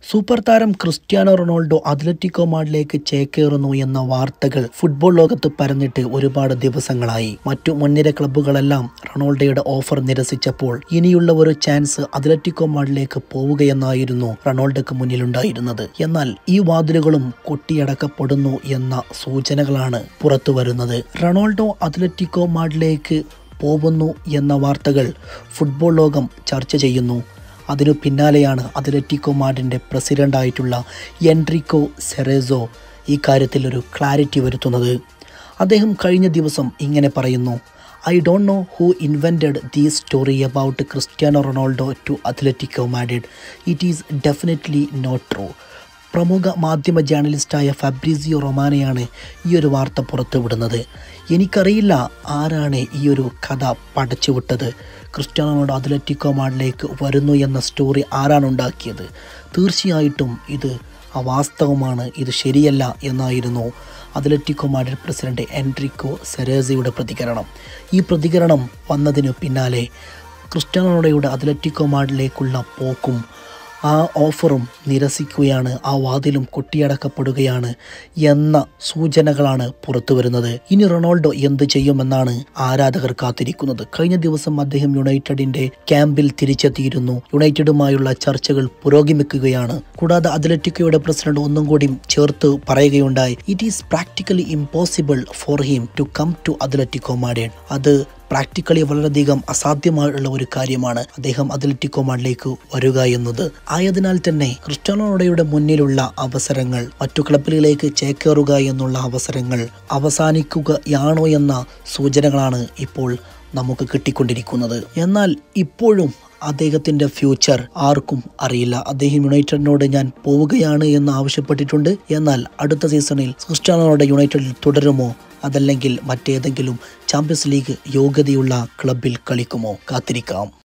super താരം Cristiano Ronaldo Atletico മാഡിലേക്ക് ചേക്കേറുന്നു എന്ന വാർത്തകൾ ഫുട്ബോൾ ലോകത്ത് പരന്നിട്ട് ഒരുപാട് ദിവസങ്ങളായി മറ്റു മുൻനിര ക്ലബ്ബുകളെല്ലാം റൊണാൾഡോയുടെ ഓഫർ നിരസിച്ചപ്പോൾ ഇനിയുള്ള ഒരു ചാൻസ് അത്ലറ്റിക്കോ മാഡിലേക്ക് പോവുകയെന്നായിരുന്നു റൊണാൾഡോക്ക് മുന്നിലുണ്ടായിരുന്നത് എന്നാൽ ഈ വാതിലുകളും കൊട്ടിയടക്കപ്പെടുന്നു എന്ന സൂചനകളാണ് പുറത്തു വരുന്നത് റൊണാൾഡോ അത്ലറ്റിക്കോ മാഡിലേക്ക് പോകുന്നു എന്ന വാർത്തകൾ ഫുട്ബോൾ ലോകം ചർച്ച ചെയ്യുന്നു അതിനു പിന്നാലെയാണ് അത്ലറ്റിക്കോ മാഡിൻ്റെ പ്രസിഡൻ്റായിട്ടുള്ള എൻട്രിക്കോ സെറേസോ ഈ കാര്യത്തിൽ ഒരു ക്ലാരിറ്റി വരുത്തുന്നത് അദ്ദേഹം കഴിഞ്ഞ ദിവസം ഇങ്ങനെ പറയുന്നു I don't know who invented the story about Cristiano Ronaldo to Atletico Madrid it is definitely not true പ്രമുഖ മാധ്യമ ജേർണലിസ്റ്റായ ഫാബ്രിസിയോ റൊമാനയാണ് ഈ ഒരു വാർത്ത പുറത്തുവിടുന്നത് എനിക്കറിയില്ല ആരാണ് ഈ ഒരു കഥ പടച്ചുവിട്ടത് ക്രിസ്ത്യാനോ റൊണാൾഡോ അത്ലറ്റിക്കോ മാഡിലേക്ക് വരുന്നു എന്ന സ്റ്റോറി ആരാണ് ഉണ്ടാക്കിയത് തീർച്ചയായിട്ടും ഇത് അവാസ്തവമാണ് ഇത് ശരിയല്ല എന്നായിരുന്നു അത്ലറ്റിക്കോ മാഡ്രിഡ് പ്രസിഡന്റ് എൻട്രിക്കോ സെറേസയുടെ പ്രതികരണം ഈ പ്രതികരണം വന്നതിനു പിന്നാലെ ക്രിസ്ത്യാനോ റൊണാൾഡോയുടെ അത്ലറ്റിക്കോ മാഡിലേക്കുള്ള പോക്കും ആ ഓഫറും നിരസിക്കുകയാണ് ആ വാതിലും കൊട്ടിയടക്കപ്പെടുകയാണ് എന്ന സൂചനകളാണ് പുറത്തു വരുന്നത് ഇനി റൊണാൾഡോ എന്ത് ചെയ്യുമെന്നാണ് ആരാധകർ കാത്തിരിക്കുന്നത് കഴിഞ്ഞ ദിവസം അദ്ദേഹം യുണൈറ്റഡിന്റെ ക്യാമ്പിൽ തിരിച്ചെത്തിയിരുന്നു യുണൈറ്റഡുമായുള്ള ചർച്ചകൾ പുരോഗമിക്കുകയാണ് കൂടാതെ അത്ലറ്റിക്കോയുടെ പ്രസിഡന്റ് ഒന്നും കൂടി ചേർത്ത് പറയുകയുണ്ടായി it is practically impossible for him to come to Atletico Madrid അത് പ്രാക്ടിക്കലി വളരെയധികം അസാധ്യമായുള്ള ഒരു കാര്യമാണ് അദ്ദേഹം അത്ലറ്റിക്കോ മാഡിലേക്ക് വരിക എന്നത് ആയതിനാൽ തന്നെ ക്രിസ്ത്യാനോ റൊണാൾഡോയുടെ മുന്നിലുള്ള അവസരങ്ങൾ മറ്റു ക്ലബുകളിലേക്ക് ചേക്കേറുക എന്നുള്ള അവസരങ്ങൾ അവസാനിക്കുകയാണോ എന്ന സൂചനകളാണ് ഇപ്പോൾ നമുക്ക് കിട്ടിക്കൊണ്ടിരിക്കുന്നത് എന്നാൽ ഇപ്പോഴും അദ്ദേഹത്തിന്റെ ഫ്യൂച്ചർ ആർക്കും അറിയില്ല അദ്ദേഹം യുണൈറ്റഡിനോട് ഞാൻ പോവുകയാണ് എന്ന് ആവശ്യപ്പെട്ടിട്ടുണ്ട് എന്നാൽ അടുത്ത സീസണിൽ ക്രിസ്ത്യാനോയുടെ യുണൈറ്റഡിൽ തുടരുമോ അതല്ലെങ്കിൽ മറ്റേതെങ്കിലും ചാമ്പ്യൻസ് ലീഗ് യോഗ്യതയുള്ള ക്ലബിൽ കളിക്കുമോ കാത്തിരിക്കാം